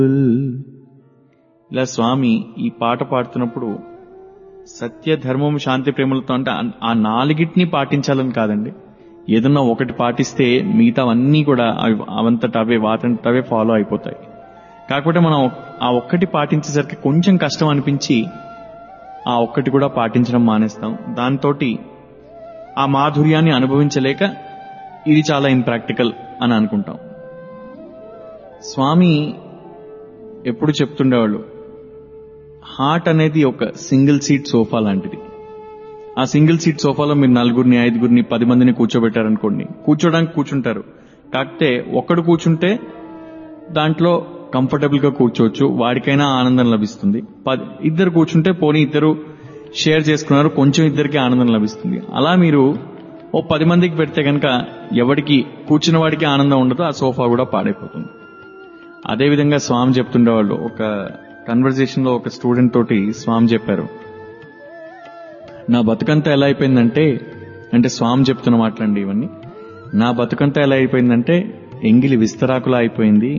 ఇలా స్వామి ఈ పాట పాడుతున్నప్పుడు సత్య ధర్మం శాంతి ప్రేమలతో అంటే ఆ- ఆ నాలుగిటిని పాటించాలని కాదండి ఏదన్నా ఒకటి పాటిస్తే మిగతావన్నీ కూడా అవి- అవంతట అవే వాటంతట అవే ఫాలో అయిపోతాయి కాకపోతే మనం ఆ ఒక్కటి పాటించేసరికి కొంచెం కష్టం అనిపించి ఆ ఒక్కటి కూడా పాటించడం మానేస్తాం దాంతో ఆ మాధుర్యాన్ని అనుభవించలేక ఇది చాలా ఇంప్రాక్టికల్ అని అనుకుంటాం స్వామి ఎప్పుడు చెప్తుండేవాళ్ళు హార్ట్ అనేది ఒక సింగిల్ సీట్ సోఫా లాంటిది ఆ సింగిల్ సీట్ సోఫాలో మీరు నలుగురిని ఐదుగురిని పది మందిని కూర్చోబెట్టారనుకోండి కూర్చోడానికి కూర్చుంటారు కాకపోతే ఒక్కడు కూర్చుంటే దాంట్లో కంఫర్టబుల్ గా కూర్చోవచ్చు వాడికైనా ఆనందం లభిస్తుంది పది ఇద్దరు కూర్చుంటే పోనీ ఇద్దరు షేర్ చేసుకున్నారు కొంచెం ఇద్దరికి ఆనందం లభిస్తుంది అలా మీరు ఓ పది మందికి పెడితే కనుక ఎవడికి కూర్చున్న వాడికి ఆనందం ఉండదు ఆ సోఫా కూడా పాడైపోతుంది అదేవిధంగా స్వామి చెప్తుండేవాళ్ళు ఒక కన్వర్జేషన్ లో ఒక స్టూడెంట్ తోటి స్వామి చెప్పారు నా బతుకంతా ఎలా అయిపోయిందంటే అంటే స్వామి చెప్తున్న మాటలండి ఇవన్నీ నా బతుకంతా ఎలా అయిపోయిందంటే ఎంగిలి విస్తరాకులా అయిపోయింది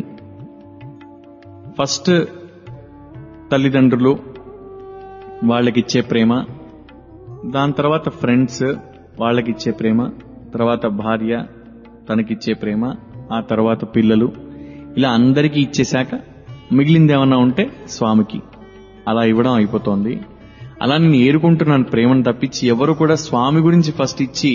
ఫస్ట్ తల్లిదండ్రులు వాళ్ళకిచ్చే ప్రేమ దాని తర్వాత ఫ్రెండ్స్ వాళ్ళకిచ్చే ప్రేమ తర్వాత భార్య తనకిచ్చే ప్రేమ ఆ తర్వాత పిల్లలు ఇలా అందరికీ ఇచ్చేశాక మిగిలింది ఏమన్నా ఉంటే స్వామికి అలా ఇవ్వడం అయిపోతోంది అలా నేను ఏరుకుంటున్నాను ప్రేమను తప్పించి ఎవరు కూడా స్వామి గురించి ఫస్ట్ ఇచ్చి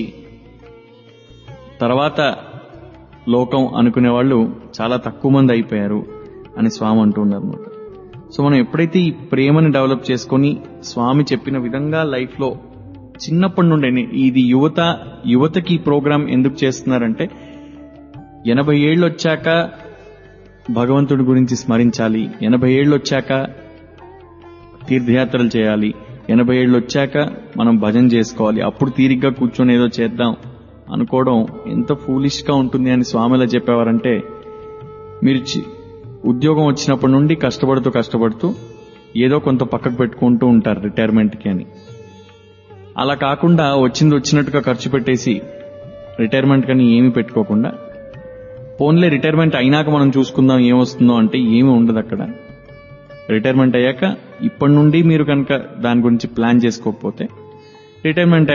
తర్వాత లోకం అనుకునే వాళ్ళు చాలా తక్కువ మంది అయిపోయారు అని స్వామి అంటున్నారు అనమాట సో మనం ఎప్పుడైతే ఈ ప్రేమని డెవలప్ చేసుకొని స్వామి చెప్పిన విధంగా లైఫ్ లో చిన్నప్పటి నుండి ఇది యువత యువతకి ఈ ప్రోగ్రాం ఎందుకు చేస్తున్నారంటే ఎనభై ఏళ్ళు వచ్చాక భగవంతుడి గురించి స్మరించాలి ఎనభై ఏళ్ళు వచ్చాక తీర్థయాత్రలు చేయాలి ఎనభై ఏళ్ళు వచ్చాక మనం భజన చేసుకోవాలి అప్పుడు తీరిగ్గా కూర్చొని ఏదో చేద్దాం అనుకోవడం ఎంత ఫూలిష్ గా ఉంటుంది అని స్వామిలా చెప్పేవారంటే మీరు చి- ఉద్యోగం వచ్చినప్పటి నుండి కష్టపడుతూ కష్టపడుతూ ఏదో కొంత పక్కకు పెట్టుకుంటూ ఉంటారు రిటైర్మెంట్కి అని అలా కాకుండా వచ్చింది వచ్చినట్టుగా ఖర్చు పెట్టేసి రిటైర్మెంట్ కని ఏమీ పెట్టుకోకుండా పోన్లే రిటైర్మెంట్ అయినాక మనం చూసుకుందాం ఏమొస్తుందో అంటే ఏమీ ఉండదు అక్కడ రిటైర్మెంట్ అయ్యాక ఇప్పటి నుండి మీరు కనుక దాని గురించి ప్లాన్ చేసుకోకపోతే రిటైర్మెంట్